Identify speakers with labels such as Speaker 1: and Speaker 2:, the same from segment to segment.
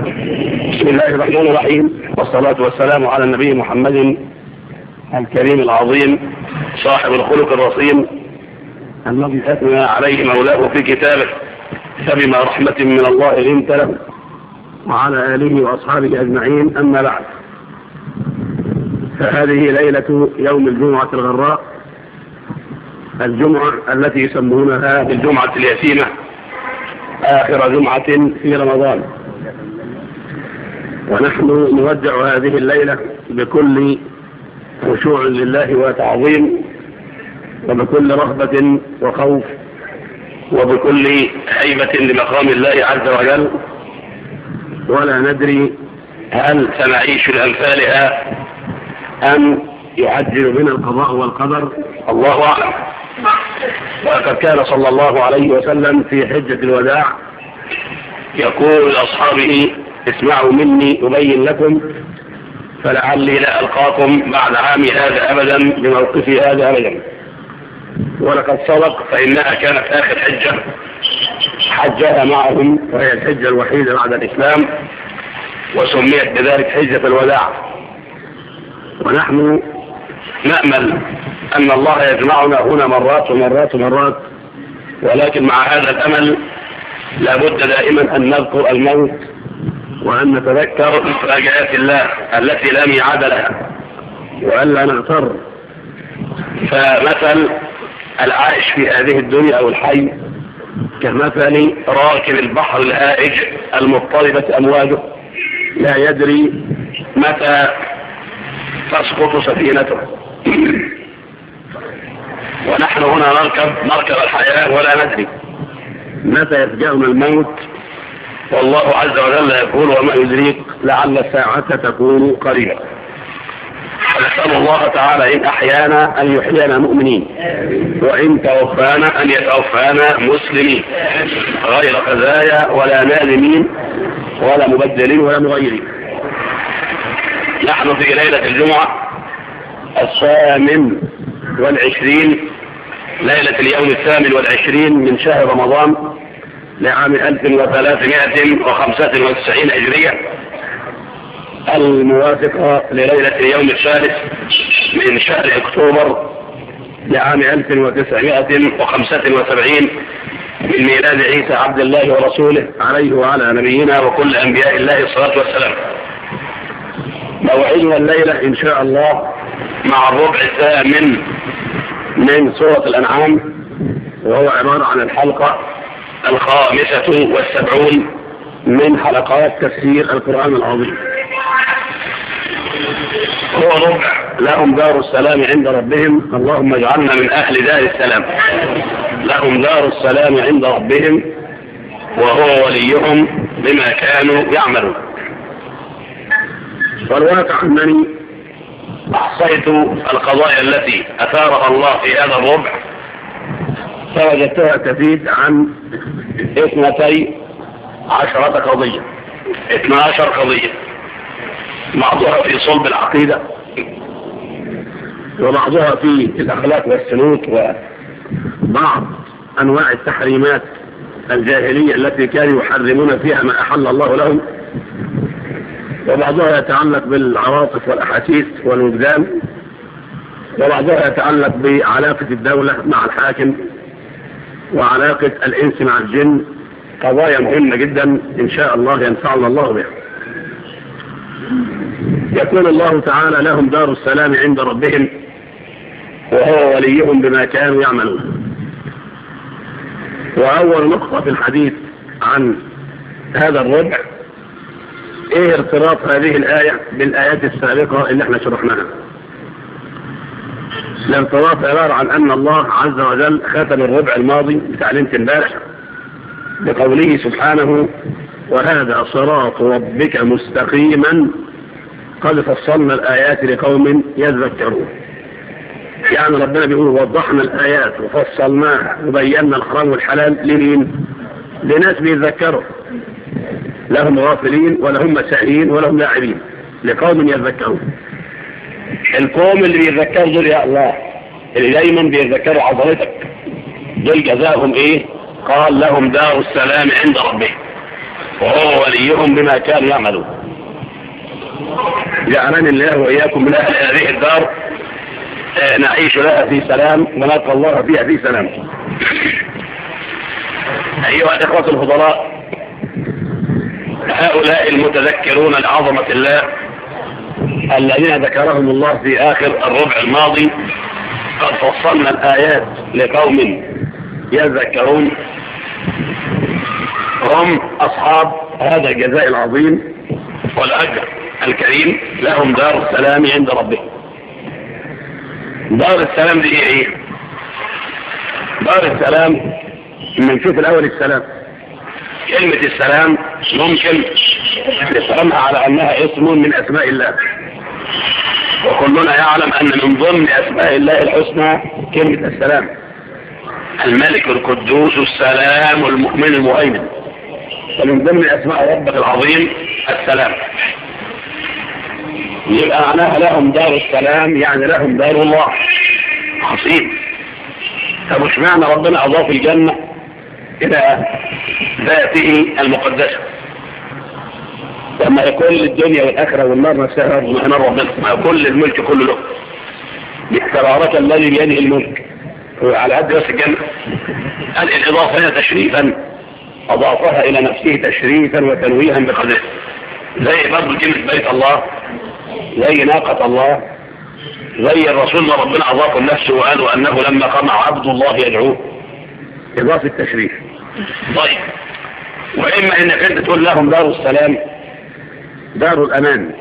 Speaker 1: بسم الله الرحمن الرحيم والصلاة والسلام على النبي محمد الكريم العظيم صاحب الخلق الرصين الذي أثنى عليه مولاه في كتابه فبما رحمة من الله لنت له وعلى آله وأصحابه أجمعين أما بعد فهذه ليلة يوم الجمعة الغراء الجمعة التي يسمونها بالجمعة اليتيمة آخر جمعة في رمضان ونحن نودع هذه الليلة بكل خشوع لله وتعظيم وبكل رهبة وخوف وبكل هيبة لمقام الله عز وجل ولا ندري هل سنعيش لأمثالها أم يعجل بنا القضاء والقدر الله أعلم وقد كان صلى الله عليه وسلم في حجة الوداع يقول لأصحابه اسمعوا مني أبين لكم فلعلي لا ألقاكم بعد عامي هذا أبدا بموقفي هذا أبدا ولقد صدق فإنها كانت آخر حجة حجها معهم وهي الحجة الوحيدة بعد الإسلام وسميت بذلك حجة الوداع ونحن نأمل أن الله يجمعنا هنا مرات ومرات ومرات ولكن مع هذا الأمل لابد دائما أن نذكر الموت وأن نتذكر مفاجآت الله التي لا ميعاد لها وألا نغتر فمثل العائش في هذه الدنيا أو الحي كمثل راكب البحر الهائج المضطربة أمواجه لا يدري متى تسقط سفينته ونحن هنا نركب مركب الحياة ولا ندري متى يفجأنا الموت والله عز وجل يقول وما يدريك لعل الساعة تكون قريبا نسأل الله تعالى إن أحيانا أن يحيينا مؤمنين وإن توفانا أن يتوفانا مسلمين غير خزايا ولا نادمين ولا مبدلين ولا مغيرين نحن في ليلة الجمعة الثامن والعشرين ليلة اليوم الثامن والعشرين من شهر رمضان لعام 1395 هجرية الموافقة لليلة اليوم الثالث من شهر اكتوبر لعام 1975 من ميلاد عيسى عبد الله ورسوله عليه وعلى نبينا وكل انبياء الله الصلاة والسلام موعدنا الليلة ان شاء الله مع الربع الثامن من سورة الانعام وهو عبارة عن الحلقة الخامسة والسبعون من حلقات تفسير القرآن العظيم هو ربع لهم دار السلام عند ربهم اللهم اجعلنا من أهل دار السلام لهم دار السلام عند ربهم وهو وليهم بما كانوا يعملون والواقع أنني أحصيت القضايا التي أثارها الله في هذا الربع فوجدتها تزيد عن اثنتي عشرة قضية اثنى عشر قضية بعضها في صلب العقيدة وبعضها في الأخلاق والسلوك وبعض أنواع التحريمات الجاهلية التي كانوا يحرمون فيها ما أحل الله لهم وبعضها يتعلق بالعواطف والأحاسيس والوجدان وبعضها يتعلق بعلاقة الدولة مع الحاكم وعلاقة الإنس مع الجن قضايا مهمة جدا إن شاء الله ينفعنا الله بها يقول الله تعالى لهم دار السلام عند ربهم وهو وليهم بما كانوا يعملون وأول نقطة في الحديث عن هذا الربع ايه ارتباط هذه الآية بالآيات السابقة اللي احنا شرحناها الارتباط عبارة عن أن الله عز وجل ختم الربع الماضي بتاع ليلة امبارح بقوله سبحانه وهذا صراط ربك مستقيما قد فصلنا الآيات لقوم يذكرون يعني ربنا بيقول وضحنا الآيات وفصلناها وبينا الحرام والحلال لمين لناس بيتذكروا لهم غافلين ولهم مسائلين ولهم لاعبين لقوم يذكرون القوم اللي بيتذكروا دول يا الله اللي دايما بيتذكروا عظمتك دول جزاهم ايه قال لهم دار السلام عند ربهم وهو وليهم بما كانوا يعملون جعلني الله وإياكم من أهل هذه الدار آه، نعيش لها في سلام ونلقى الله فيها في سلام أيها الإخوة الفضلاء هؤلاء المتذكرون لعظمة الله الذين ذكرهم الله في آخر الربع الماضي قد فصلنا الآيات لقوم يذكرون هم أصحاب هذا الجزاء العظيم والأجر الكريم لهم دار السلام عند ربهم دار السلام دي ايه دار السلام نشوف الاول السلام كلمة السلام ممكن نفهمها على انها اسم من اسماء الله وكلنا يعلم ان من ضمن اسماء الله الحسنى كلمة السلام الملك القدوس السلام المؤمن المهيمن ومن ضمن اسماء ربك العظيم السلام يبقى معناها لهم دار السلام يعني لهم دار الله عظيم طب وش معنى ربنا اضاف الجنة الى ذاته المقدسة لما كل الدنيا والاخرة والنار نفسها نار ربنا كل الملك كله له تبارك الذي بيده الملك على قد بس الجنة قال الإضافة هنا تشريفا أضافها إلى نفسه تشريفا وتنويها بقدره زي برضه كلمة بيت الله زي ناقة الله زي الرسول ما ربنا أضاف نفسه وقال وأنه لما قام عبد الله يدعوه إضافة تشريف طيب وإما إنك أنت تقول لهم دار السلام دار الأمان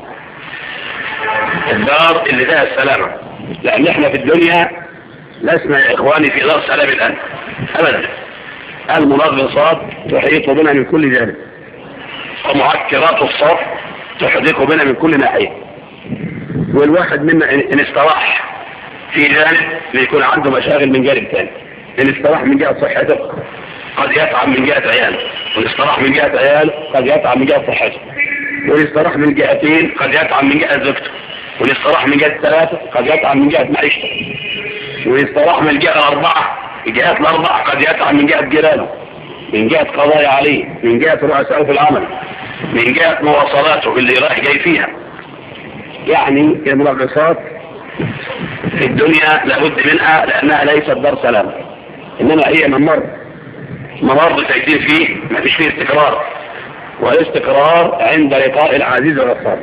Speaker 1: الدار اللي فيها السلامة لأن احنا في الدنيا لسنا يا إخواني في دار سلام الآن أبدا المنغصات تحيط بنا من كل جانب ومعكرات الصف تحدق بنا من كل ناحية والواحد منا إن استراح في جانب بيكون عنده مشاغل من جانب ثاني إن استراح من جهة صحته قد يتعب من جهة عياله وإن استراح من جهة عياله قد يتعب من جهة صحته وإن استراح من جهتين قد يتعب من جهة زوجته وإن استراح من جهة ثلاثة قد يتعب من جهة معيشته وإن استراح من الجهة الأربعة الجهات الأربعة قد يتعب من جهة جيرانه من جهة قضايا عليه من جهة رؤسائه في العمل من جهة مواصلاته اللي رايح جاي فيها يعني المنغصات في الدنيا لابد منها لأنها ليست دار سلام إنما هي ممر ممر تجديد فيه ما فيش فيه استقرار والاستقرار عند لقاء العزيز والغفار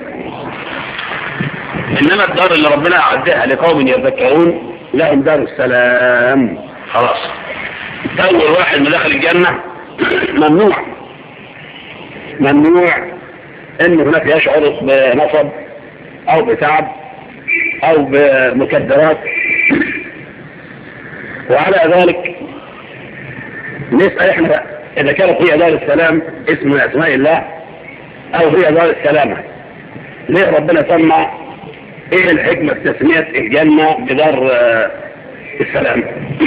Speaker 1: إنما الدار اللي ربنا أعدها لقوم يذكرون لهم دار السلام خلاص أول واحد من دخل الجنة ممنوع ممنوع ان هناك يشعر بنصب او بتعب او بمكدرات وعلى ذلك نسأل احنا اذا كانت هي دار السلام اسم من اسماء الله او هي دار السلامة ليه ربنا سمى ايه الحكمة في تسمية الجنة بدار السلام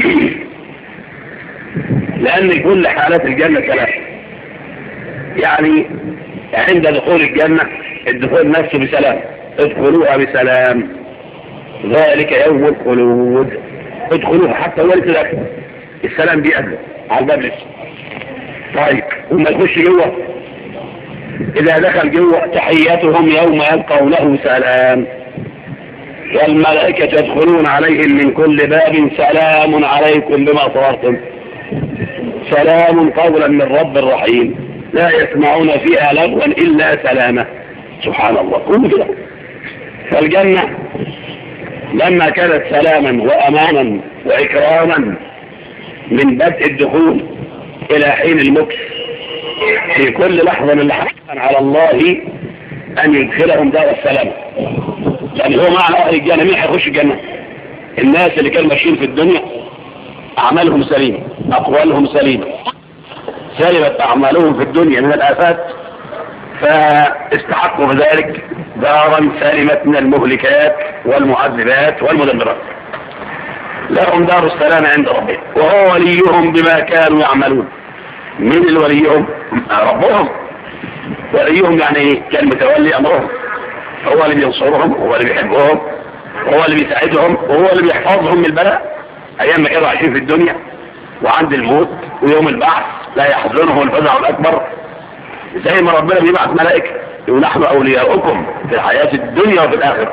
Speaker 1: لأن كل حالات الجنة ثلاثة يعني عند دخول الجنة الدخول نفسه بسلام ادخلوها بسلام ذلك يوم الخلود ادخلوها حتى ولد الأكل السلام بيقبله على الباب لسه طيب وما يخش جوه إذا دخل جوه تحياتهم يوم يلقونه سلام والملائكة يدخلون عليهم من كل باب سلام عليكم بما صبرتم سلام قولا من رب الرحيم لا يسمعون فيها لغوا إلا سلامة سبحان الله كل كده فالجنة لما كانت سلاما وأمانا وإكراما من بدء الدخول إلى حين المكس في كل لحظة من لحظة على الله أن يدخلهم دار السلام يعني هو معنى أهل الجنة مين هيخش الجنة الناس اللي كانوا ماشيين في الدنيا أعمالهم سليمة أقوالهم سليمة سلمت أعمالهم في الدنيا من الآفات فاستحقوا بذلك دارا سالمة من المهلكات والمعذبات والمدمرات لهم دار السلام عند ربهم وهو وليهم بما كانوا يعملون من الوليهم ربهم وليهم يعني ايه كان متولي امرهم هو اللي بينصرهم هو اللي بيحبهم هو اللي بيساعدهم وهو اللي بيحفظهم من البلاء ايام ما كانوا عايشين في الدنيا وعند الموت ويوم البعث لا يحزنهم الفزع الاكبر زي ما ربنا بيبعث ملائكة يقول نحن أولياؤكم في الحياة الدنيا وفي الآخرة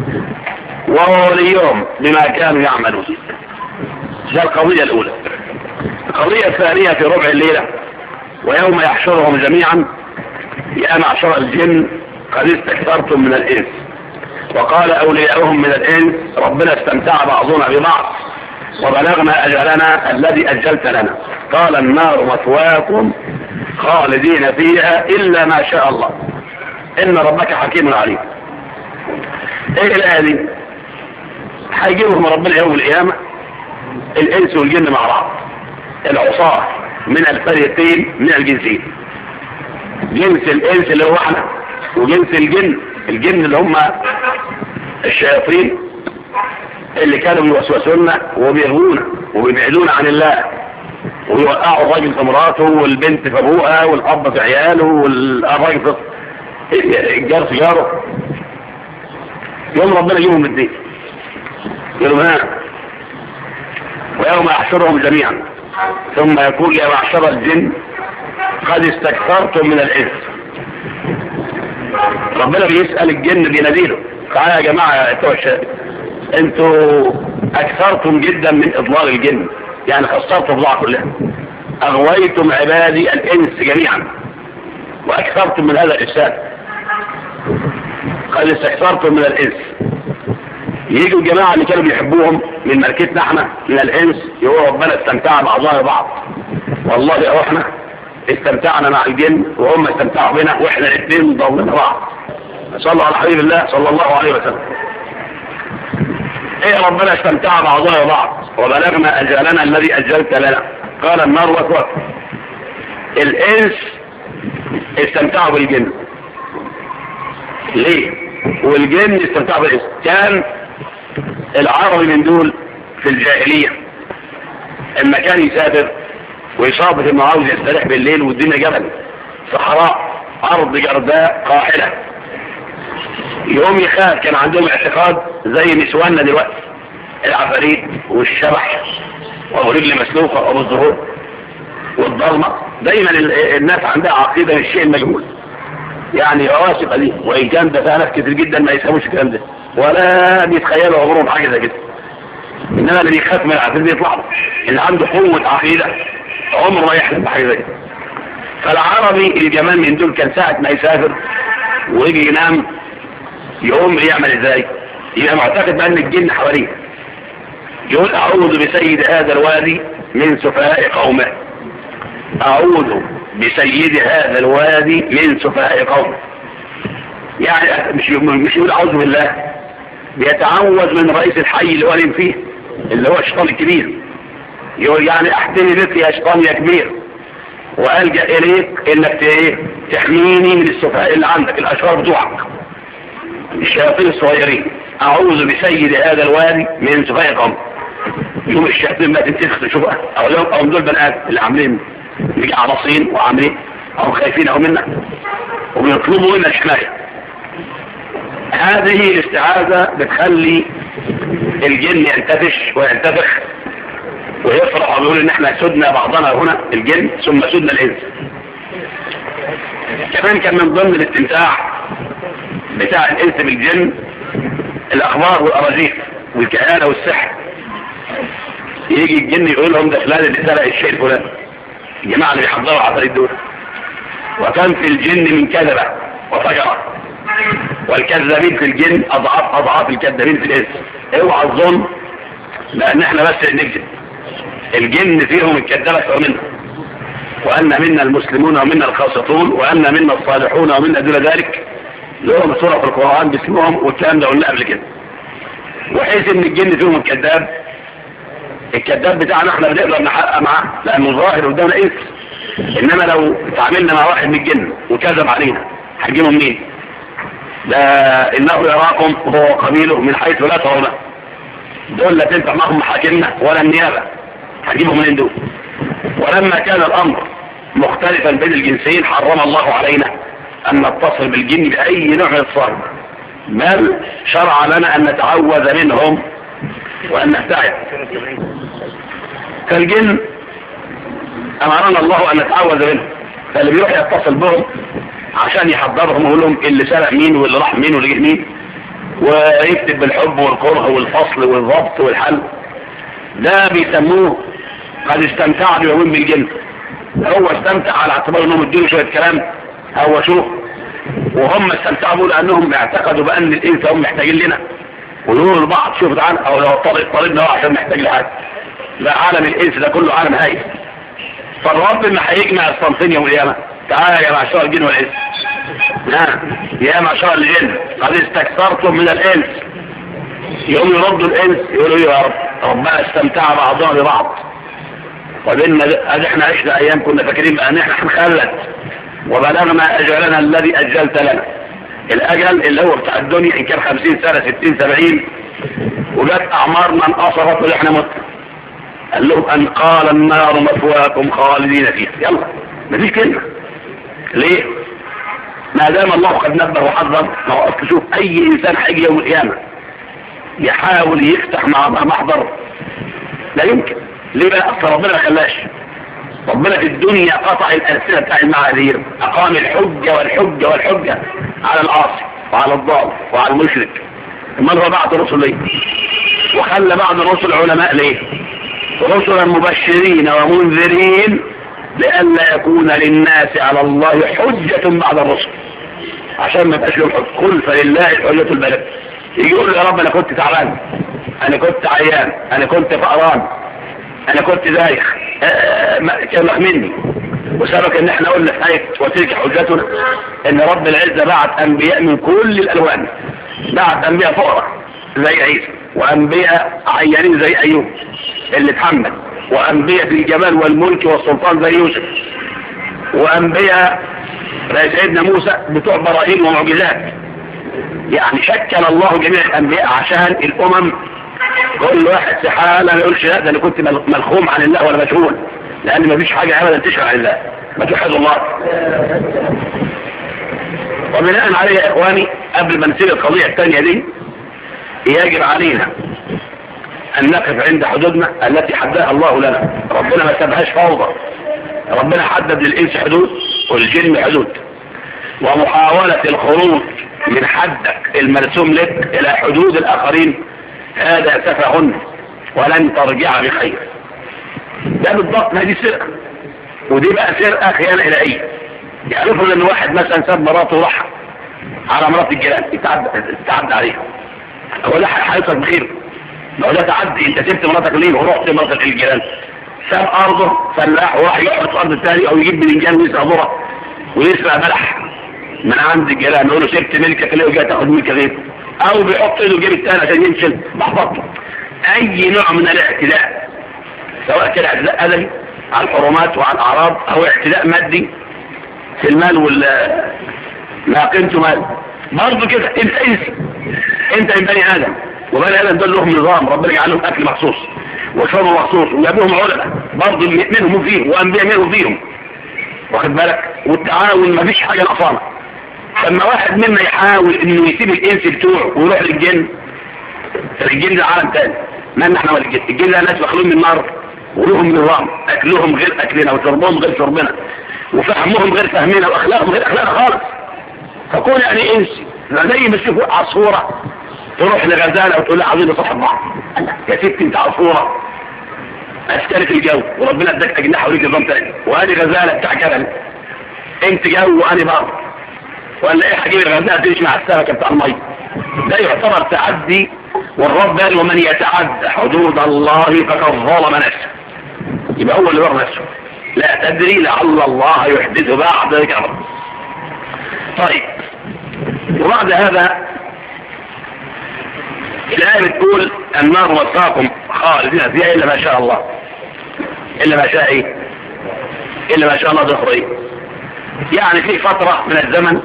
Speaker 1: ووليهم بما كانوا يعملون ده القضية الأولى القضية الثانية في ربع الليلة ويوم يحشرهم جميعا يا معشر الجن قد استكثرتم من الإنس وقال أولياؤهم من الإنس ربنا استمتع بعضنا ببعض وبلغنا أجلنا الذي أجلت لنا قال النار مثواكم خالدين فيها إلا ما شاء الله إن ربك حكيم عليم إيه الآية دي هيجيبهم ربنا يوم القيامة الإنس والجن مع بعض العصاة من الفريقين من الجنسين جنس الإنس اللي هو احنا وجنس الجن الجن اللي هم الشياطين اللي كانوا بيوسوسونا وبيغونا وبيبعدونا عن الله ويوقعوا الراجل في مراته والبنت في ابوها والاب في عياله والراجل في الجار في جاره يوم ربنا يجيبهم الدين يقولوا ها ويوم يحشرهم جميعا ثم يقول يا معشر الجن قد استكثرتم من الانس ربنا بيسأل الجن بيناديله تعالى يا جماعة انتوا انتوا اكثرتم جدا من اضلال الجن يعني خسرتوا الضاع كلها اغويتم عبادي الانس جميعا واكثرتم من هذا الافساد قد استكثرتم من الانس يجوا الجماعة اللي كانوا بيحبوهم من ملكتنا احنا من الانس يقولوا ربنا استمتع بعضنا ببعض والله يا احنا استمتعنا مع الجن وهم استمتعوا بنا واحنا الاثنين ضمن بعض صلوا على حبيب الله صلى الله عليه وسلم ايه ربنا استمتع بعضنا ببعض وبلغنا اجالنا الذي اجلت لنا قال النار وكوك الانس استمتعوا بالجن ليه والجن استمتعوا بالانس كان العربي من دول في الجاهلية اما كان يسافر ويصابه انه عاوز يستريح بالليل والدنيا جبل صحراء ارض جرداء قاحلة يوم يخاف كان عندهم اعتقاد زي نسواننا دلوقتي العفاريت والشبح وابو رجل مسلوقة وابو الظهور والضلمة دايما الناس عندها عقيدة للشيء المجهول يعني رواسب دي وان كان ده فيها ناس كتير جدا ما يفهموش الكلام ده ولا بيتخيلوا عمرهم حاجه زي كده انما اللي بيخاف من العقيده بيطلع له اللي عنده قوه عقيده عمره ما يحلم بحاجه زي كده فالعربي الجمال من دول كان ساعه ما يسافر ويجي ينام يقوم يعمل ازاي يبقى معتقد بان الجن حواليه يقول اعوذ بسيد هذا الوادي من سفهاء قومه اعوذ بسيد هذا الوادي من سفهاء قومه يعني مش مش يقول اعوذ بالله بيتعوذ من رئيس الحي اللي هو فيه اللي هو الشيطان الكبير يقول يعني احتمي بك يا شيطان يا كبير والجا اليك انك ايه تحميني من السفهاء اللي عندك الاشرار بتوعك الشياطين الصغيرين اعوذ بسيد هذا الوادي من سفهاء قوم يوم الشياطين ما تنتخ تشوفها او لهم او دول بنات اللي عاملين عبصين وعاملين او خايفين او منا وبيطلبوا منا الحمايه هذه الاستعاذة بتخلي الجن ينتفش وينتفخ ويفرح ويقول ان احنا سدنا بعضنا هنا الجن ثم سدنا الانس كمان كان من ضمن الاستمتاع بتاع الانس بالجن الاخبار والاراجيف والكهانة والسحر يجي الجن يقول لهم ده فلان اللي سرق الشيء الفلاني الجماعة اللي بيحضروا عفاريت دول وكان في الجن من كذبة وفجرة والكذابين في الجن اضعاف اضعاف الكذابين في الانس اوعى الظن لان احنا بس نكذب الجن فيهم الكذابة ومنا وان منا المسلمون ومنا القاسطون وان منا الصالحون ومنا دون ذلك لهم سورة في القرآن باسمهم والكلام ده قلنا قبل كده وحيث ان الجن فيهم الكذاب الكذاب بتاعنا احنا بنقدر نحقق معاه لانه ظاهر قدامنا انس انما لو تعاملنا مع واحد من الجن وكذب علينا هنجيبه منين ده انه يراكم هو قبيله من حيث لا ترونه دول لا تنفع معهم محاكمنا ولا النيابة هنجيبهم منين دول ولما كان الامر مختلفا بين الجنسين حرم الله علينا ان نتصل بالجن باي نوع من الصرف بل شرع لنا ان نتعوذ منهم وان نبتعد فالجن امرنا الله ان نتعوذ منهم فاللي بيروح يتصل بهم عشان يحضرهم ويقول لهم اللي سرق مين واللي راح مين واللي جه مين ويكتب بالحب والكره والفصل والضبط والحل ده بيسموه قد استمتع بيومين بالجن هو استمتع على اعتبار انهم اديله شويه كلام هو شوف وهم استمتعوا لانهم اعتقدوا بان الانس هم محتاجين لنا ويقولوا لبعض شوف تعالى او لو طالب طالبنا هو عشان محتاج لحاجه لا عالم الانس ده كله عالم هايل فالرب ما هيجمع الصنفين يوم القيامه تعالى يا معشر الجن والانس ها يا معشر الجن قد استكثرتم من الانس يوم يردوا الانس يقولوا يا رب ربنا استمتع بعضنا ببعض وبإن احنا عشنا ايام كنا فاكرين بان احنا هنخلد وبلغنا اجلنا الذي اجلت لنا الاجل اللي هو بتاع الدنيا ان كان خمسين سنة ستين سبعين وجت اعمارنا انقصرت واحنا مت قال لهم ان قال النار مثواكم خالدين فيها يلا مفيش كلمة ليه ما دام الله قد نبه وحذر ما هو اصل شوف اي انسان هيجي يوم القيامة يحاول يفتح مع محضر لا يمكن ليه بقى اصل ربنا ما خلاش ربنا في الدنيا قطع الألسنة بتاع المعاذير أقام الحجة والحجة والحجة على العاصي وعلى الضال وعلى المشرك مرة بعض الرسل ليه وخلى بعض الرسل علماء ليه رسلا مبشرين ومنذرين لئلا يكون للناس على الله حجة بعد الرسل عشان ما يبقاش لهم حجة قل فلله الحجة البلد يجي يقول يا رب انا كنت تعبان انا كنت عيان انا كنت فقران انا كنت دايخ كلمك مني وسبك ان احنا قلنا في آية وتلك حجتنا ان رب العزة بعت انبياء من كل الالوان بعت انبياء فقراء زي عيسى وانبياء عيانين زي ايوب اللي اتحمل وانبياء في الجمال والملك والسلطان زي يوسف وانبياء زي سيدنا موسى بتوع براهين ومعجزات يعني شكل الله جميع الانبياء عشان الامم كل واحد في حالة ما يقولش لا ده انا كنت ملخوم عن الله ولا مشغول لان ما فيش حاجة ابدا تشغل عن الله ما توحد الله وبناء عليه يا اخواني قبل ما نسيب القضية الثانية دي يجب علينا ان نقف عند حدودنا التي حددها الله لنا ربنا ما سابهاش فوضى ربنا حدد للانس حدود والجن حدود ومحاولة الخروج من حدك المرسوم لك الى حدود الاخرين هذا تفهن ولن ترجع بخير ده بالضبط ما دي سرقة ودي بقى سرقة خيانة إلهية يعني افرض ان واحد مثلا ساب مراته وراح على مرات الجيران يتعدى يتعدى عليها هو ده هيحصل بخير لو ده تعدي انت سبت مراتك ليه ورحت مراتك الجيران ساب ارضه فلاح وراح يقعد في الارض الثاني او يجيب بلنجان ويسرق ذره ويسرق بلح من عند الجيران يقول له سبت ملكك ليه وجاي تاخد ملك غيره او بيحط ايده جيب التاني عشان ينشل محفظته اي نوع من الاعتداء سواء كان اعتداء ادبي على الحرمات وعلى الاعراض او اعتداء مادي في المال وال ما قيمته مال برضه كده انت انسي انت من بني ادم وبني ادم دول لهم نظام ربنا يجعل لهم اكل مخصوص وشرب مخصوص وجابوهم علماء برضه منهم فيهم وانبياء منهم فيهم واخد بالك والتعاون ما فيش حاجه نقصانه لما واحد منا يحاول انه يسيب الانس بتوعه ويروح للجن الجن ده عالم تاني ما احنا ولا الجن الجن ده ناس مخلوقين من النار ولهم نظام اكلهم غير اكلنا وشربهم غير شربنا وفهمهم غير فهمنا واخلاقهم غير اخلاقنا خالص فكون يعني انسي زي ما تشوفوا عصفورة تروح لغزالة وتقول لها عايزين نصاحب بعض يا ستي انت عصفورة اسكنت الجو وربنا اداك اجنحه وليك نظام تاني وادي غزالة بتاع جبل انت جو وانا بار ولا ايه هجيب الغزالة تمشي مع السمكة بتاع المية ده يعتبر تعدي والرب قال ومن يتعد حدود الله فقد ظلم نفسه يبقى هو اللي ظلم نفسه لا تدري لعل الله يحدث بعد ذلك امر طيب وبعد هذا الآية بتقول النار وساكم خالدين فيها إلا ما شاء الله إلا ما شاء إيه إلا ما شاء الله ذكر إيه يعني في فترة من الزمن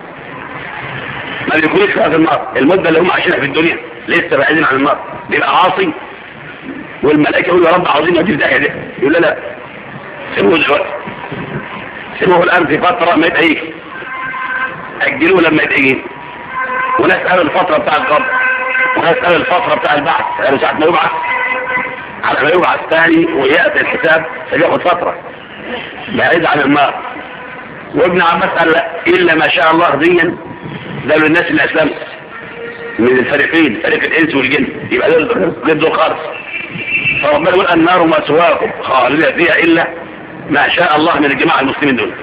Speaker 1: ما بيكونش فيها في النار المدة اللي هم عايشينها في الدنيا لسه بعيدين عن النار بيبقى عاصي والملائكة يقول يا رب عاوزين نجيب ده ده يقول لا لا سيبوه دلوقتي سيبوه الآن في فترة ما يبقى يجي أجلوه لما يبقى يجي ونسأل الفترة بتاع القبر ونسأل الفترة بتاع البعث يعني ساعة ما يبعث على ما يبعث ثاني ويأتي الحساب فبياخد فترة بعيد عن النار وابن عباس قال لا الا ما شاء الله ديا ده للناس اللي اسلمت من الفريقين فريق الانس والجن يبقى دول ضد خالص فربنا يقول النار مسواكم خالدين فيها الا ما شاء الله من الجماعه المسلمين دول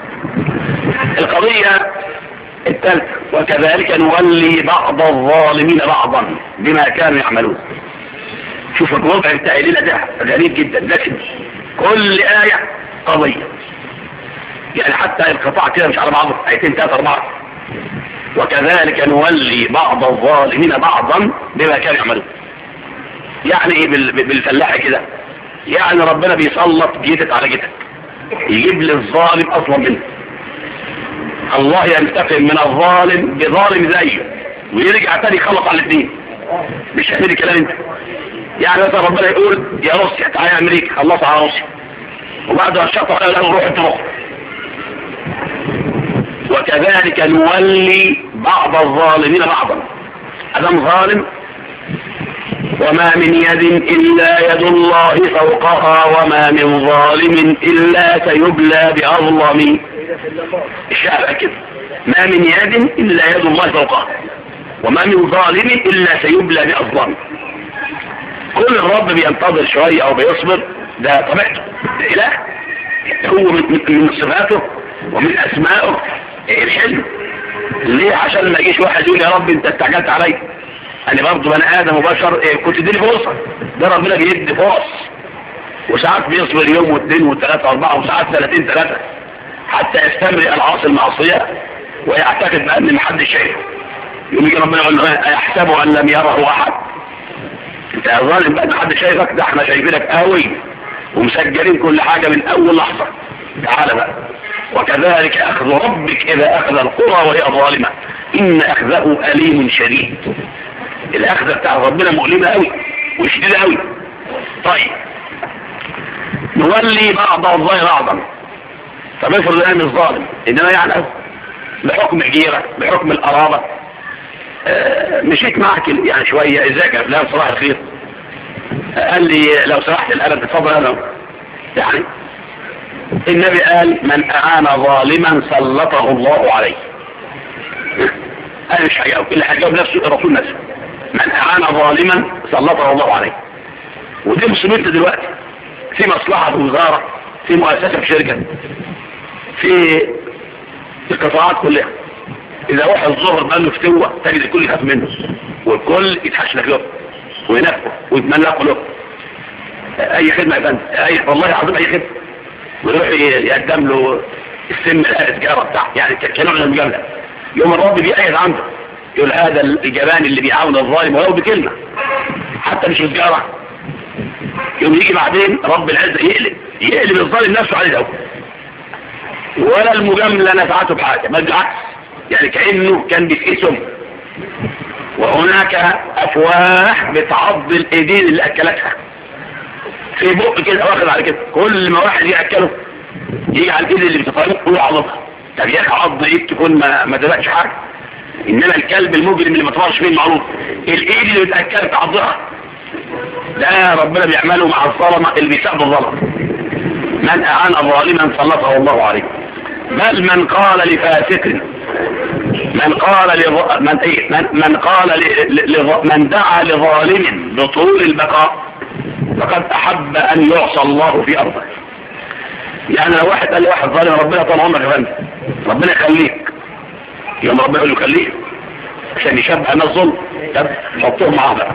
Speaker 1: القضيه الثالثه وكذلك نولي بعض الظالمين بعضا بما كانوا يعملون شوف الوضع بتاع الليله ده غريب جدا لكن كل ايه قضيه يعني حتى القطاع كده مش على بعضه ايتين ثلاثه اربعه وكذلك نولي بعض الظالمين بعضا بما كانوا يعملون يعني ايه بالفلاح كده يعني ربنا بيسلط جيتك على جيتك يجيب للظالم اصلا منه الله ينتقم من الظالم بظالم زيه ويرجع تاني يخلص على الاثنين مش هتدي كلام انت يعني مثلا ربنا يقول يا روسيا تعالى يا امريكا خلص على روسيا وبعد ما الشرط قال له روح انت روح وكذلك نولي بعض الظالمين بعضا ادم ظالم وما من يد إلا يد الله فوقها وما من ظالم إلا سيبلى بأظلم الشعب كده ما من يد إلا يد الله فوقها وما من ظالم إلا سيبلى بأظلم كل الرب بينتظر شوية أو بيصبر ده طبيعته الإله هو من, من صفاته ومن أسمائه الحلم ليه عشان ما يجيش واحد يقول يا رب انت استعجلت علي انا برضه بني ادم وبشر إيه كنت اديني فرصه ده ربنا بيدي فرص وساعات بيصبر يوم واثنين وثلاثه واربعه وساعات ثلاثين ثلاثه حتى يستمر العاصي المعصيه ويعتقد بان محدش شايفه يقوم يجي ربنا يقول له يحسب ان لم يره احد انت يا ظالم بقى محدش شايفك ده احنا شايفينك قوي ومسجلين كل حاجه من اول لحظه تعالى بقى وكذلك أخذ ربك إذا أخذ القرى وهي ظالمة إن أخذه أليم شديد الأخذ بتاع ربنا مؤلمة أوي وشديدة أوي طيب نولي بعض الظاهر بعضا طب افرض انا مش ظالم انما يعني بحكم الجيرة بحكم القرابة آه مشيت معك يعني شوية ازيك يا فلان صباح الخير آه قال لي لو سمحت الألم تفضل انا يعني النبي قال من أعان ظالما سلطه الله عليه أنا مش هجاوب اللي هجاوب نفسه الرسول نفسه من أعان ظالما سلطه الله عليه ودي مصيبتنا دلوقتي في مصلحة في وزارة في مؤسسة في شركة في القطاعات كلها إذا واحد ظهر بقى له فتوة تجد الكل يخاف منه والكل يتحشلك له وينافقه ويتملقه له أي خدمة يا فندم أي والله العظيم أي خدمة ويروح يقدم له السم التجارة بتاعه يعني كنوع من المجاملة يوم الرب بيأيد عنده يقول هذا الجبان اللي بيعاون الظالم ولو بكلمة حتى مش التجارة يوم يجي بعدين رب العزة يقلب يقلب الظالم نفسه عليه الأول ولا المجاملة نفعته بحاجة بل بالعكس يعني كأنه كان بيتقسم وهناك أفواه بتعض الإيدين اللي أكلتها في بق كده واخد على كده كل ما واحد ياكله يجي على الايد اللي بتطلق ويقع عضها طب يا اخي عض ايد تكون ما ما دلقش حاجه انما الكلب المجرم اللي ما طلعش فيه المعروف الايد اللي بتاكل تعضها ده ربنا بيعمله مع الظلمه اللي بيساعد الظلم من اعان ظالما سلطه الله عليه بل من قال لفاسق من قال لظ... من ايه من, من قال ل... ل... من دعا لظالم بطول البقاء فقد أحب أن يعصى الله في أرضه يعني لو واحد قال لواحد ظالم ربنا طال عمرك يا فندم ربنا يخليك يوم ربنا يقول له خليك عشان يشبه الناس ظلم طب حطوهم معاه بقى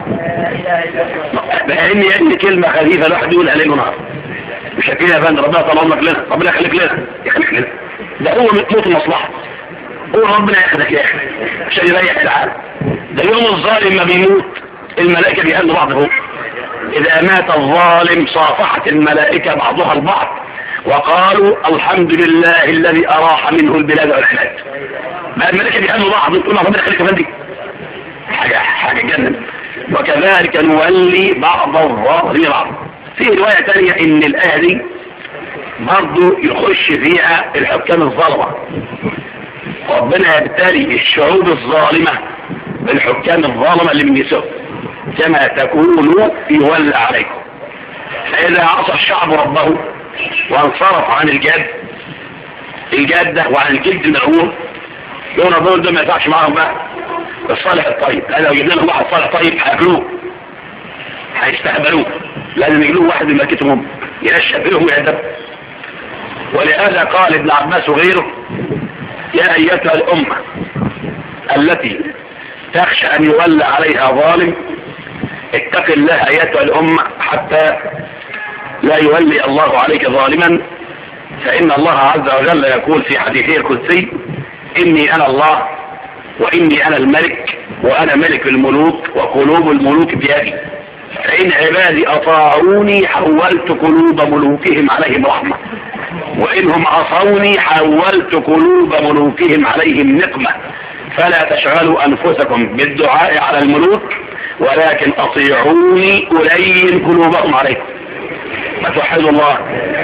Speaker 1: بان يعني كلمه خفيفه الواحد يقول ليل ونهار مش هتكلم يا فندم ربنا طال عمرك لنا ربنا يخليك لنا يخليك لنا ده هو موت المصلحه هو ربنا ياخدك يا اخي عشان يريح العالم ده يوم الظالم ما بيموت الملائكه بيهنوا بعض فوق إذا مات الظالم صافحت الملائكة بعضها البعض وقالوا الحمد لله الذي أراح منه البلاد والعباد ما الملائكة بيهنوا بعض يقول ربنا يخليك يا فندم حاجة حاجة جنة وكذلك نولي بعض الظالمين بعض في رواية ثانية إن الآية دي برضه يخش فيها الحكام الظالمة ربنا يبتلي الشعوب الظالمة بالحكام الظالمة اللي من يسوع كما تكون يولى عليكم فإذا عصى الشعب ربه وانصرف عن الجد الجادة وعن الجد المغور دول دول دول ما ينفعش معاهم بقى الصالح الطيب لأن لو جبنا لهم واحد صالح طيب هياكلوه هيستهبلوه لازم يجيبوا واحد من ملكتهم ينشأ بهم ويهدب ولهذا قال ابن عباس وغيره يا أيتها الأمة التي تخشى أن يولى عليها ظالم اتق الله أيتها الأمة حتى لا يولي الله عليك ظالما فإن الله عز وجل يقول في حديثه القدسي إني أنا الله وإني أنا الملك وأنا ملك الملوك وقلوب الملوك بيدي فإن عبادي أطاعوني حولت قلوب ملوكهم عليهم رحمة وإنهم عصوني حولت قلوب ملوكهم عليهم نقمة فلا تشغلوا أنفسكم بالدعاء على الملوك ولكن أطيعوني ألين قلوبهم عليكم فتوحدوا الله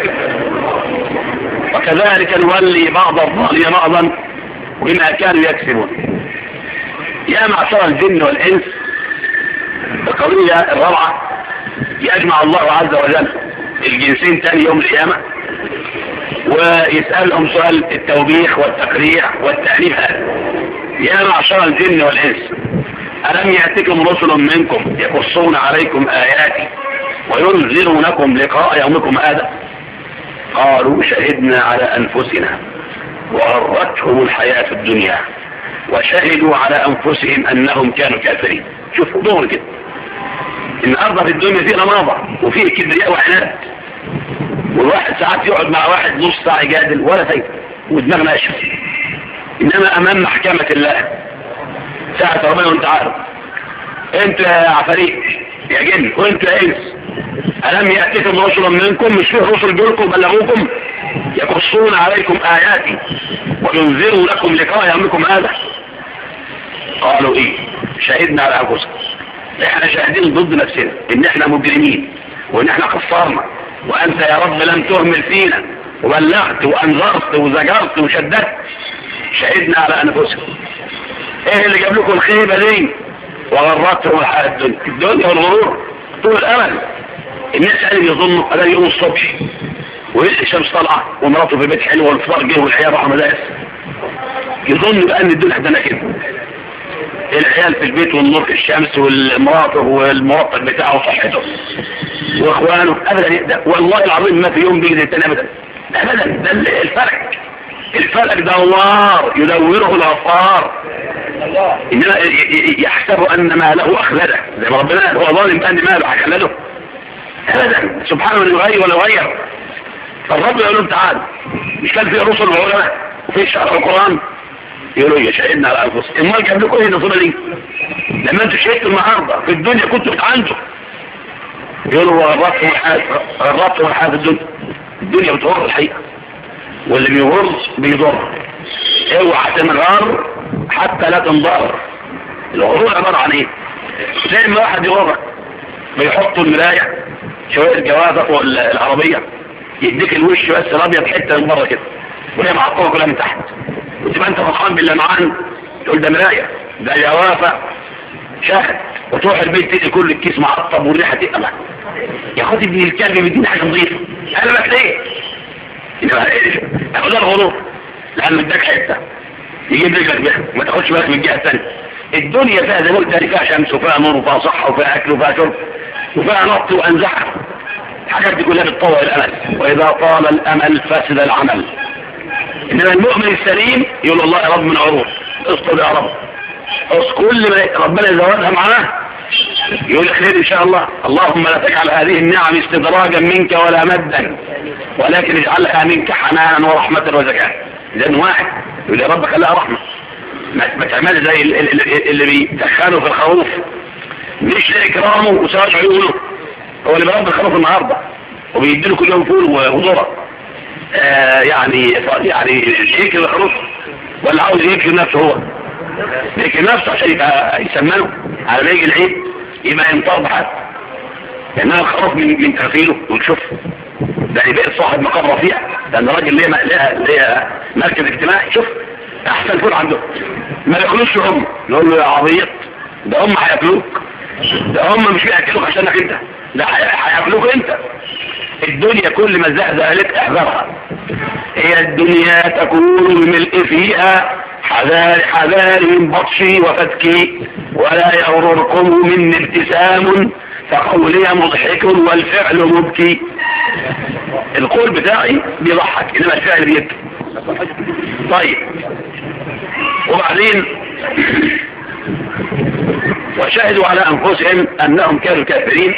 Speaker 1: وكذلك نولي بعض الظالم بعضا بما كانوا يكسبون يا معشر الجن والإنس القضية الرابعة يجمع الله عز وجل الجنسين تاني يوم القيامة ويسألهم سؤال التوبيخ والتقريع والتأليف هذا يا معشر الجن والإنس ألم يأتكم رسل منكم يقصون عليكم آياتي وينذرونكم لقاء يومكم هذا قالوا شهدنا على أنفسنا وغرتهم الحياة الدنيا وشهدوا على أنفسهم أنهم كانوا كافرين شوفوا دور كده النهارده في الدنيا فيه رماضة وفيه كبرياء وعناد والواحد ساعات يقعد مع واحد نص ساعة يجادل ولا فايدة ودماغ ناشف إنما أمام محكمة الله ساعة ربنا وانت عارف انت يا عفاريت يا جن وانت يا انس ألم يأتيكم رسل منكم مش فيه رسل جولكم بلغوكم يقصون عليكم آياتي وينذروا لكم لقاء يومكم هذا قالوا ايه شهدنا على أنفسنا احنا شاهدين ضد نفسنا ان احنا مجرمين وان احنا قصرنا وانت يا رب لم تهمل فينا وبلغت وانذرت وزجرت وشددت شهدنا على انفسنا ايه اللي جاب لكم الخيبة دي وغرتهم الحياة الدنيا الدنيا والغرور طول الامل الناس اللي بيظنوا هذا يوم الصبح ويلقى الشمس طالعه ومراته في بيت حلو والفطار جه والعيال راحوا مدارس يظن بقى ان الدنيا عندنا كده العيال في البيت والنور في الشمس والمراته والمرطب بتاعه وصحته واخوانه ابدا ده والله العظيم ما في يوم بيجي التاني ابدا ابدا ده الفلك الفلك دوار يدوره الغفار انما يحسب ان ماله اخلده زي ما ربنا قال هو ظالم بان ماله هيخلده ابدا سبحانه من يغير ولا يغير فالرب يقول لهم تعال مش كان في رسل وعلماء وفي شرح القران يقولوا يا شهدنا على انفسهم امال جاب لكم ايه النصيبه دي لما انتوا شهدتوا النهارده في الدنيا كنتوا بتعانتوا يقولوا غرتهم الحياه غرتهم الحياه في الدنيا الدنيا بتغر الحقيقه واللي بيغر بيضر اوعى تنغر حتى لا تنضر الغرور عباره عن ايه زي ما واحد يغرك بيحطوا المرايه شويه جوازه فوق العربيه يديك الوش بس الابيض حته من بره كده وهي معطوه كلها من تحت وتبقى انت فرحان باللمعان تقول ده مرايه ده جوافه شاهد وتروح البيت تلاقي كل الكيس معطب والريحه تقلع يا خد ابن الكلب بيديني حاجه نظيفه انا بك ليه؟ اخد الغرور لانه اداك حته يجيب رجلك بيها وما تاخدش بالك من الجهه الثانيه الدنيا فيها زي ما قلت فيها شمس وفيها نور وفيها صحه وفيها اكل وفيها شرب وفيها نط وانزعه الحاجات دي كلها بتطور الامل واذا طال الامل فسد العمل انما المؤمن السليم يقول الله يا رب من عروض اصطب يا رب اص كل ما ربنا يزودها معاه يقول خير ان شاء الله اللهم لا تجعل هذه النعم استدراجا منك ولا مدا ولكن اجعلها منك حنانا ورحمة وزكاة لان واحد يقول يا رب خليها رحمة ما تعمل زي اللي بيدخلوا في الخروف مش لإكرامه وسراج عيونه هو اللي برب الخروف النهاردة وبيديله كل يوم فول وذرة آه يعني يعني يكرم الخروف ولا عاوز يكرم نفسه هو يكرم نفسه عشان يبقى يسمنه على ما يجي العيد يبقى ينطر بحد لأنها الخروف من من تغفيله وتشوف ده يبقى صاحب مقام رفيع لأن راجل ليه ليه ليه مركز اجتماعي شوف أحسن فول عنده ما ياكلوش هم نقول له يا عبيط ده هم هياكلوك ده هم مش بياكلوك عشانك انت ده هياكلوك انت الدنيا كل ما زهزه لك احذرها هي الدنيا تكون الملء فيها حذار حذار من بطشي وفتكي ولا يغرركم من ابتسام فقولي مضحك والفعل مبكي القول بتاعي بيضحك انما الفعل بيبكي طيب وبعدين وشهدوا على انفسهم انهم كانوا كافرين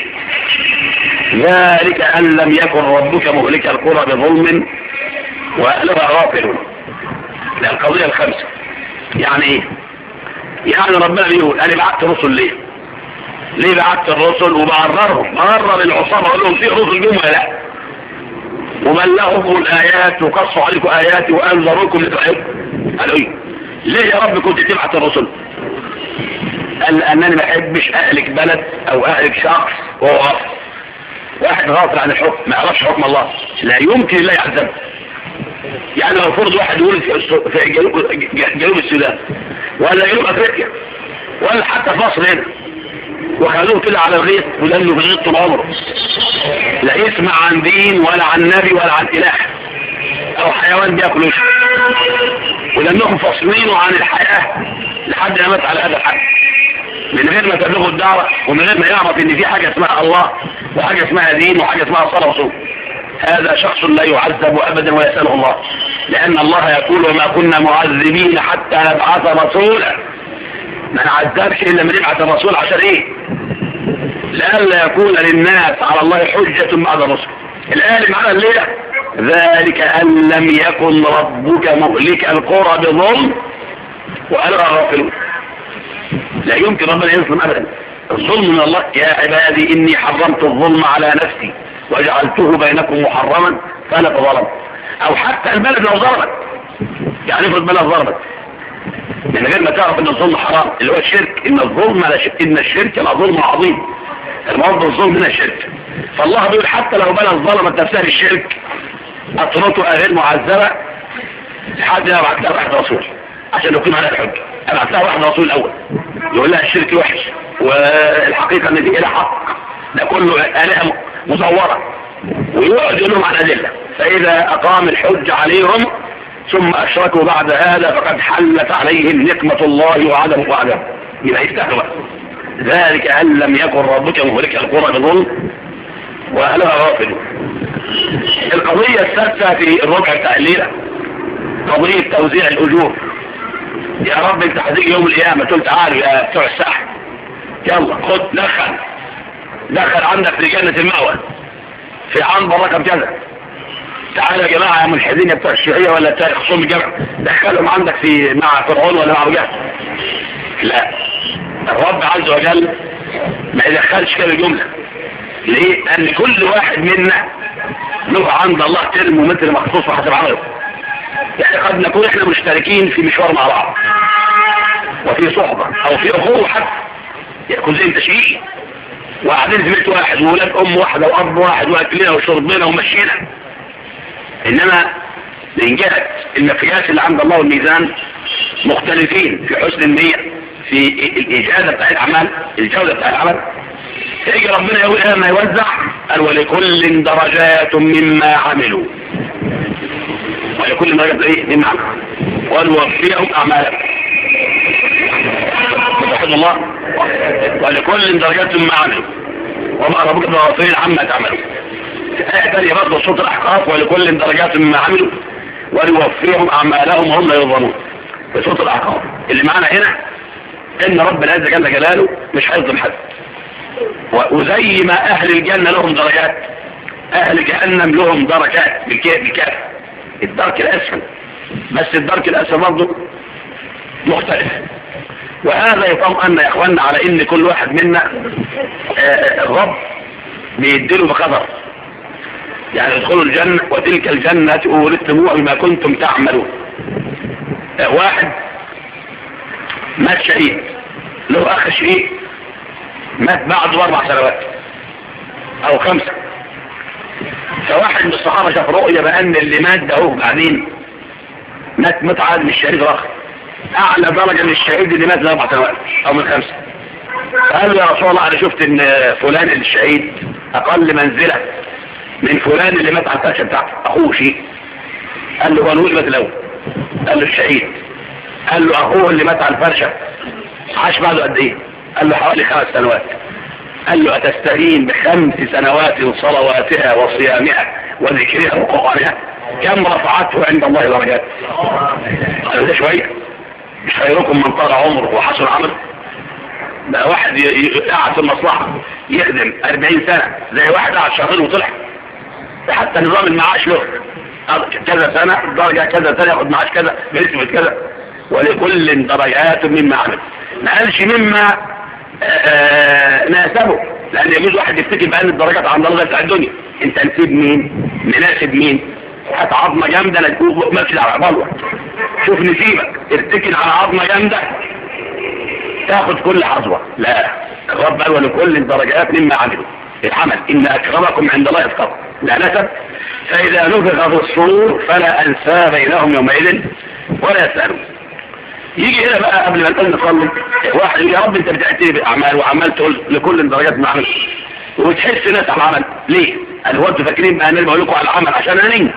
Speaker 1: ذلك ان لم يكن ربك مهلك القرى بظلم واهلها غافلون القضيه الخامسه يعني ايه يعني ربنا بيقول انا بعت رسل ليه ليه بعت الرسل وبعررهم بعرر العصابه اقول لهم في رسل جم ولا لا وبلغهم الايات وقصوا عليكم اياتي وانذروكم لتعبوا قالوا ايه ليه يا رب كنت تبعت الرسل قال لانني ما بحبش اهلك بلد او اهلك شخص وهو غافل واحد غافل عن الحكم ما يعرفش حكم الله لا يمكن الله يعذبه يعني لو فرض واحد يولد في جنوب, جنوب السودان ولا جنوب افريقيا ولا حتى في مصر هنا وخلوه كده على الغيط ولانه في الغيط طول عمره لا يسمع عن دين ولا عن نبي ولا عن اله او حيوان بياكل وشه ولانهم فاصلينه عن الحياه لحد ما مات على هذا الحد من غير ما تبلغه الدعوه ومن غير ما يعرف ان في حاجه اسمها الله وحاجه اسمها دين وحاجه اسمها صلاه وصوم هذا شخص لا يعذب ابدا ويساله الله لان الله يقول وما كنا معذبين حتى نبعث رسولا ما نعذبش الا لما نبعث الرسول عشان ايه لئلا يكون للناس على الله حجة بعد الرسل الآية معنا الليلة ذلك أن لم يكن ربك مهلك القرى بظلم وألغى غافلون لا يمكن ربنا يظلم أبدا الظلم من الله يا عبادي إني حرمت الظلم على نفسي وجعلته بينكم محرما فلا تظلم أو حتى البلد لو ظلمت يعني افرض بلد ظلمت من غير ما تعرف ان الظلم حرام اللي هو الشرك ان الظلم ان الشرك لظلم عظيم المرض الظلم من الشرك فالله بيقول حتى لو بلد ظلمت نفسها بالشرك اطرتها غير معذبه لحد ما ابعت لها واحد رسول عشان يقيم عليها الحج ابعت لها واحد رسول الاول يقول لها الشرك وحش والحقيقه ان دي الى حق ده كله الهه مزوره ويقعد يقول لهم عن ادله فاذا اقام الحج عليهم ثم اشركوا بعد هذا فقد حلت عليهم نقمة الله وعدم وعدم يبقى يستهوى ذلك أن لم يكن ربك مهلك القرى بظلم وأهلها غافلون القضية السادسة في الربع بتاع الليلة قضية توزيع الأجور يا رب انت هتيجي يوم القيامة تقول تعالوا يا بتوع الساحة يلا خد دخل دخل عندك في جنة المأوى في عنبر رقم كذا تعالوا يا جماعة يا ملحدين يا بتوع الشيعية ولا بتوع خصوم الجامعة دخلهم عندك في مع فرعون ولا مع رجال لا الرب عز وجل ما يدخلش كده الجملة ليه؟ لأن كل واحد منا له عند الله ترمومتر مخصوص وحسب عمله يعني قد نكون احنا مشتركين في مشوار مع بعض وفي صحبة او في اخوة حتى يكون زي تشييع وقاعدين في بيت واحد وولاد ام واحدة واب واحد واكلنا وشربنا ومشينا انما من جهة المقياس اللي عند الله والميزان مختلفين في حسن النية في الإجازة بتاع الأعمال الجودة بتاع العمل يجي ربنا يقول لما يوزع قال ولكل درجات مما عملوا ولكل درجات ايه مما عملوا ونوفيهم أعمالهم سبحان الله ولكل درجات مما عملوا وما ربك بغفير عما تعملوا آية تانية برضه صوت الأحقاف ولكل درجات مما عملوا وليوفيهم أعمالهم وهم لا يظلمون في صوت الأحقاف اللي معانا هنا إن رب العزة جل جلاله مش هيظلم حد وزي ما أهل الجنة لهم درجات أهل جهنم لهم درجات بالكاف الدرك الأسفل بس الدرك الأسفل برضه مختلف وهذا يطمئن يا إخواننا على إن كل واحد منا الرب بيديله بقدر يعني ادخلوا الجنة وتلك الجنة أورثتموها بما كنتم تعملون واحد مات شهيد له أخ شهيد مات بعد أربع سنوات أو خمسة فواحد من الصحابة شاف رؤية بأن اللي مات ده هو بعدين مات متعاد من الشهيد رخ أعلى درجة من الشهيد اللي مات لأربع سنوات أو من خمسة فقال له يا رسول الله أنا شفت إن فلان الشهيد اقل منزلة من فلان اللي مات على الفرشة بتاعته اخوه شيء قال له بنو مات الاول قال له الشهيد قال له اخوه اللي مات على الفرشة عاش بعده قد ايه قال له حوالي خمس سنوات قال له أتستهين بخمس سنوات صلواتها وصيامها وذكرها وقرآنها كم رفعته عند الله درجات قال ده شوية مش خيركم من طال عمره وحسن عمل ده واحد قاعد في المصلحة يخدم 40 سنة زي واحد قاعد شهرين وطلع حتى نظام المعاش له كذا سنة درجة كذا سنة ياخد معاش كذا بنسبة كذا ولكل درجات مما عمل ما قالش مما ناسبه لان يجوز واحد يفتكر بان الدرجات عند الله بتاع الدنيا انت نسيب مين مناسب مين هات عظمه جامده لا تكون ماشي على بلوه شوف نسيبك ارتكن على عظمه جامده تاخد كل حظوه لا الرب قال ولكل الدرجات مما عملوا العمل ان اكرمكم عند الله اتقاكم لا نسب فاذا نفخ في الصور فلا انساب بينهم يومئذ ولا يسالون يجي هنا بقى قبل ما نقول نصلي واحد يا رب انت بتأتي باعمال وعمال تقول لكل درجات ما عمل وتحس ناس على العمل ليه؟ قال هو انتوا فاكرين بقى انا بقول لكم على العمل عشان اني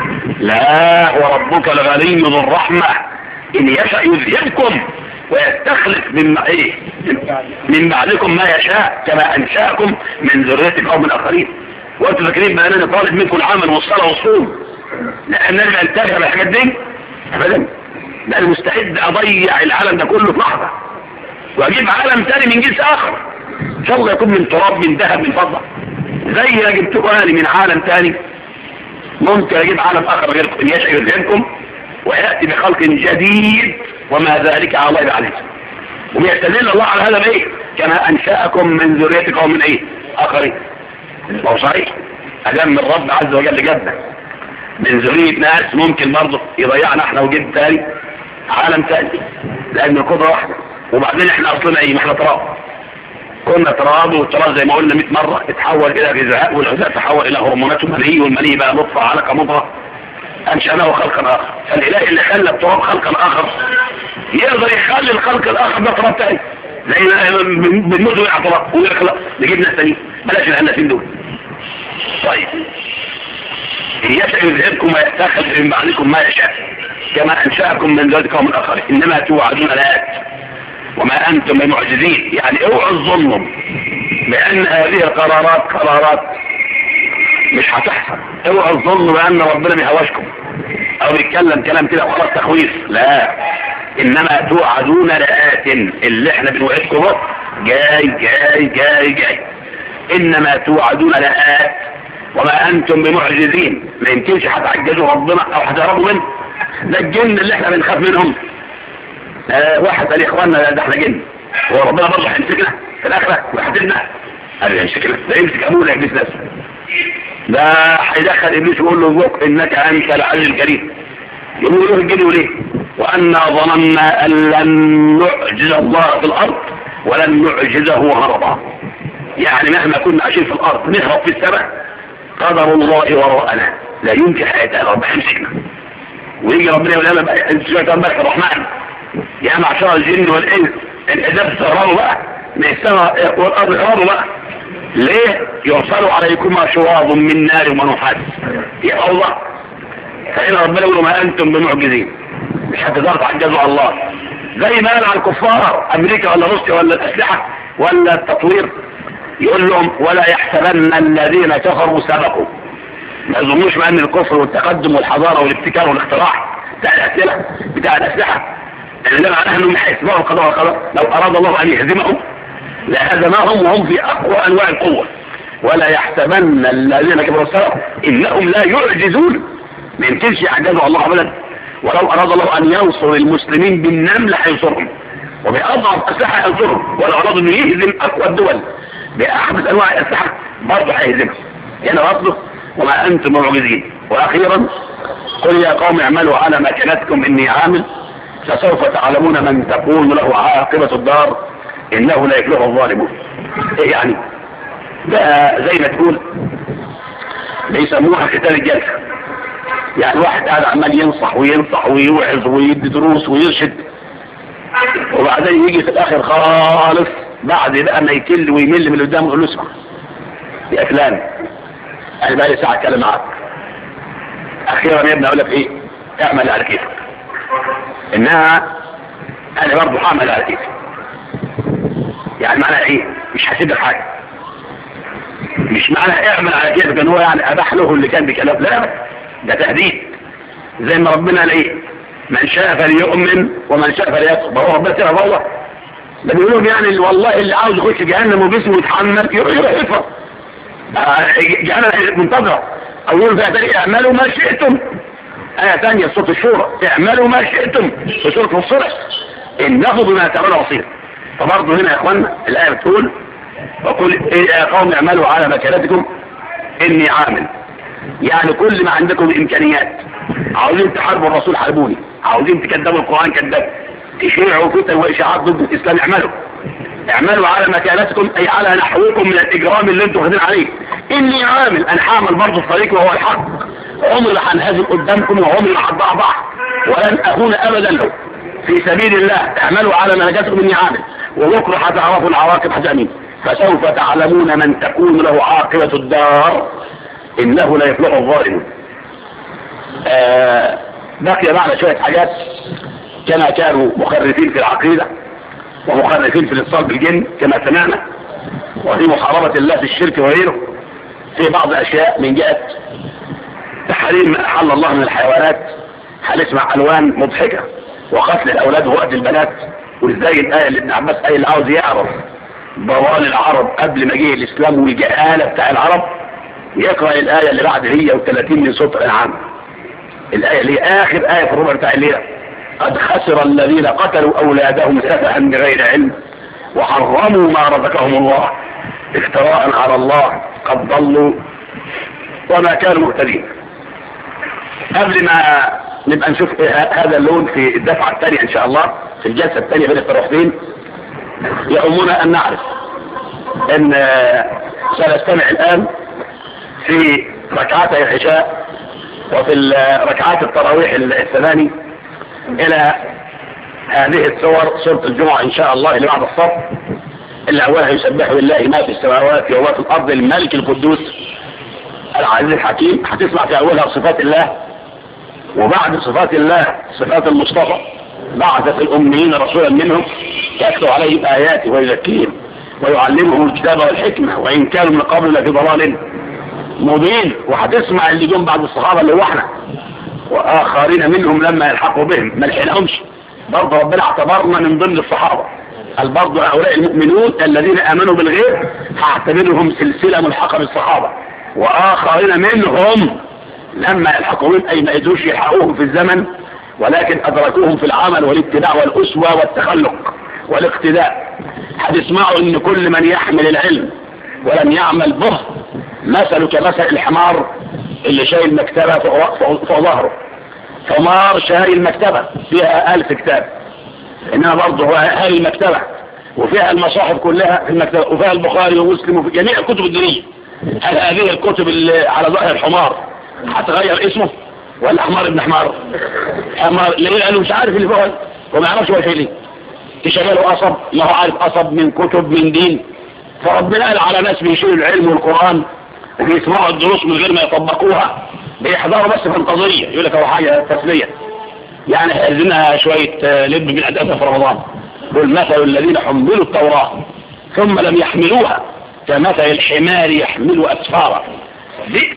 Speaker 1: لا وربك الغني ذو الرحمه ان يشاء يذهبكم ويستخلف من ايه من بعدكم ما يشاء كما انشاكم من ذريه قوم اخرين وانتوا فاكرين بقى انا طالب منكم العمل والصلاه والصوم لان انا بنتهي بالحاجات دي ابدا ده المستعد اضيع العالم ده كله في لحظه واجيب عالم تاني من جنس اخر ان شاء الله يكون من تراب من ذهب من فضه زي ما جبتكم انا من عالم تاني ممكن اجيب عالم اخر غيركم ان يشاء يذهبكم وياتي بخلق جديد وما ذلك على الله بعزيز ويستدل الله على هذا بايه كما انشاكم من ذريه قوم ايه اخرين ما هو صحيح ادام من الرب عز وجل جدا من ذريه ناس ممكن برضه يضيعنا احنا وجد تاني عالم تاني لان القدره واحده وبعدين احنا اصلنا ايه ما احنا تراب كنا تراب والتراب زي ما قلنا 100 مره اتحول الى غذاء والغذاء تحول الى هرمونات ومني والمني بقى نطفه علقه مضغه انشاناه خلقا اخر فالاله اللي خلى التراب خلقا اخر يقدر يخلي الخلق الاخر ده تراب تاني زي ما بنموت ويقع تراب ويخلق نجيب ناس تانيين بلاش الهندسين دول طيب إن يشاء يذهبكم ويتخذ من بعدكم ما يشاء كما أنشأكم من ذلك قوم آخرين إنما توعدون لآت وما أنتم بمعجزين يعني اوعوا الظلم بأن هذه القرارات قرارات مش هتحصل اوعوا الظلم بأن ربنا بيهواشكم أو بيتكلم كلام كده وخلاص تخويف لا إنما توعدون لآت اللي احنا بنوعدكم جاي جاي جاي جاي إنما توعدون لآت وما أنتم بمعجزين ما يمكنش هتعجزوا ربنا أو هتهربوا منه ده الجن اللي احنا بنخاف منهم آه واحد قال اخواننا ده احنا جن هو ربنا برضه هيمسكنا في الاخره ويحاسبنا قال يمسكنا ده يمسك ابونا ابليس نفسه ده هيدخل ابليس ويقول له ذوق انك انت العزيز الكريم يقول له الجن وليه وانا ظننا ان لن نعجز الله في الارض ولن نعجزه هربا يعني مهما كنا عايشين في الارض نهرب في السماء قدر الله وراءنا لا يمكن حياتنا رب هيمسكنا ويجي ربنا يقول لنا بقى انت سمعت عن بقى الرحمن يا معشر الجن والانس الاداب تهربوا بقى من السماء والارض اهربوا بقى ليه يرسل عليكم شواظ من نار ومنوحات يا الله فإن ربنا يقول ما أنتم بمعجزين مش هتقدروا تعجزوا على الله زي ما قال على الكفار أمريكا ولا روسيا ولا الأسلحة ولا التطوير يقول لهم ولا يحسبن الذين كفروا سبقوا ما يظنوش بأن الكفر والتقدم والحضارة والابتكار والاختراع بتاع الأسئلة بتاع الأسلحة إنما معناها أنهم هيسمعوا القضاء والقدر لو أراد الله أن يهزمهم لهزمهم وهم في أقوى أنواع القوة ولا يحسبن الذين كفروا سبقوا إنهم لا يعجزون ما يمكنش يعجزوا الله أبدا ولو أراد الله أن ينصر المسلمين بالنمل هينصرهم وبأضعف أسلحة ينصرهم ولو أراد أن يهزم أقوى الدول بأحدث أنواع الأسلحة برضه هيهزمهم هنا وصله وما أنتم معجزين وأخيرا قل يا قوم اعملوا على مكانتكم إني عامل فسوف تعلمون من تكون له عاقبة الدار إنه لا يفلح الظالمون إيه يعني ده زي ما تقول بيسموها قتال الجلسة يعني واحد قاعد عمال ينصح وينصح ويوعظ ويدي دروس ويرشد وبعدين يجي في الاخر خالص بعد بقى ما يكل ويمل من اللي قدامه يقول له اسمع يا فلان انا بقالي ساعه اتكلم معاك اخيرا يا ابني اقول لك ايه اعمل على كيفك انها انا برضه هعمل على كيفي يعني معناها ايه مش هسيب لك حاجه مش معناها اعمل على كيفك ان هو يعني اباح له اللي كان بكلام لا ده تهديد زي ما ربنا قال ايه من شاء فليؤمن ومن شاء فليكفر هو ربنا كده والله ده بيقول لهم يعني والله اللي عاوز يخش جهنم وجسمه يتحمل يروح يروح يكفر جهنم منتظره او يقول فيها تاني اعملوا ما شئتم آية ثانية صوت الشورى اعملوا ما شئتم في سورة الصلح إنه بما تعملوا بصير فبرضه هنا يا اخوانا الآية بتقول وقل إيه يا قوم اعملوا على مكانتكم إني عامل يعني كل ما عندكم إمكانيات عاوزين تحاربوا الرسول حاربوني عاوزين تكذبوا القرآن كذبوا تشيعوا فتن وإشاعات ضد الإسلام اعملوا اعملوا على مكانتكم أي على نحوكم من الإجرام اللي انتم واخدين عليه إني عامل أنا هعمل برضه الطريق وهو الحق عمري ما هنهزم قدامكم وعمري ما هتضعضع ولن أكون أبدا له في سبيل الله اعملوا على مكانتكم إني عامل وبكرة هتعرفوا العواقب هتأمين فسوف تعلمون من تكون له عاقبة الدار إنه لا يفلح الظالمون آه بقي معنا شوية حاجات كما كانوا مخرفين في العقيدة ومخرفين في الاتصال بالجن كما سمعنا وفي محاربة الله في الشرك وغيره في بعض أشياء من جهة تحريم ما أحل الله من الحيوانات هنسمع ألوان مضحكة وقتل الأولاد ووقت البنات وإزاي الآية اللي ابن عباس قايل عاوز يعرف ضلال العرب قبل ما جه الإسلام والجهالة بتاع العرب يقرأ الآية اللي بعد هي و30 من سورة الأنعام الآية اللي هي آخر آية في الربع بتاع الليلة قد خسر الذين قتلوا أولادهم سفها بغير علم وحرموا ما رزقهم الله افتراء على الله قد ضلوا وما كانوا مهتدين قبل ما نبقى نشوف هذا اللون في الدفعة الثانية ان شاء الله في الجلسة الثانية بين التروحين يهمنا ان نعرف ان سنستمع الان في ركعتي العشاء وفي ركعات التراويح الثماني الى هذه الصور سورة الجمعة ان شاء الله اللي بعد الصف اللي اولها يسبح لله ما في السماوات وما في الارض الملك القدوس العزيز الحكيم هتسمع في اولها صفات الله وبعد صفات الله صفات المصطفى بعث في الاميين رسولا منهم يتلو عليهم اياته ويزكيهم ويعلمهم الكتاب والحكمة وان كانوا من قبل لفي ضلال مبين وهتسمع اللي جم بعد الصحابة اللي هو احنا واخرين منهم لما يلحقوا بهم ما لحقناهمش برضه ربنا اعتبرنا من ضمن الصحابة قال برضه هؤلاء المؤمنون الذين امنوا بالغيب هعتبرهم سلسلة ملحقة بالصحابة واخرين منهم لما يلحقوا بهم اي ما يدوش يلحقوهم في الزمن ولكن ادركوهم في العمل والاتباع والاسوة والتخلق والاقتداء هتسمعوا ان كل من يحمل العلم ولم يعمل به مثل كمثل الحمار اللي شايل مكتبة فوق, فوق, فوق ظهره حمار شايل المكتبة فيها ألف كتاب إنما برضه هو هاي المكتبة وفيها المصاحف كلها في المكتبة وفيها البخاري ومسلم وفي جميع الكتب الدينية هل هذه الكتب اللي على ظهر الحمار هتغير اسمه ولا حمار ابن حمار حمار ليه لأنه مش عارف اللي فوق وما يعرفش هو شايل ايه تشغله قصب ما هو عارف قصب من كتب من دين فربنا قال على ناس بيشيلوا العلم والقرآن وبيسمعوا الدروس من غير ما يطبقوها بيحضروا بس فانتظرية يقول لك هو حاجة تسلية يعني عايزينها شوية لب من أدابها في رمضان قل مثل الذين حملوا التوراة ثم لم يحملوها كمثل الحمار يحمل أسفارا بئس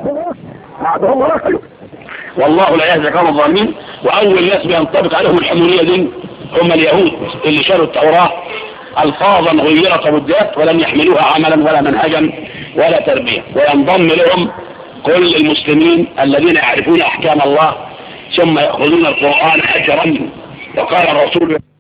Speaker 1: بعضهم رسلوا والله لا يهدي قوم الظالمين وأول ناس بينطبق عليهم الحمولية دي هم اليهود اللي شالوا التوراة ألفاظا غيرت وبدات ولم يحملوها عملا ولا منهجا ولا تربية وينضم لهم كل المسلمين الذين يعرفون أحكام الله ثم يأخذون القرآن أجرا وقال الرسول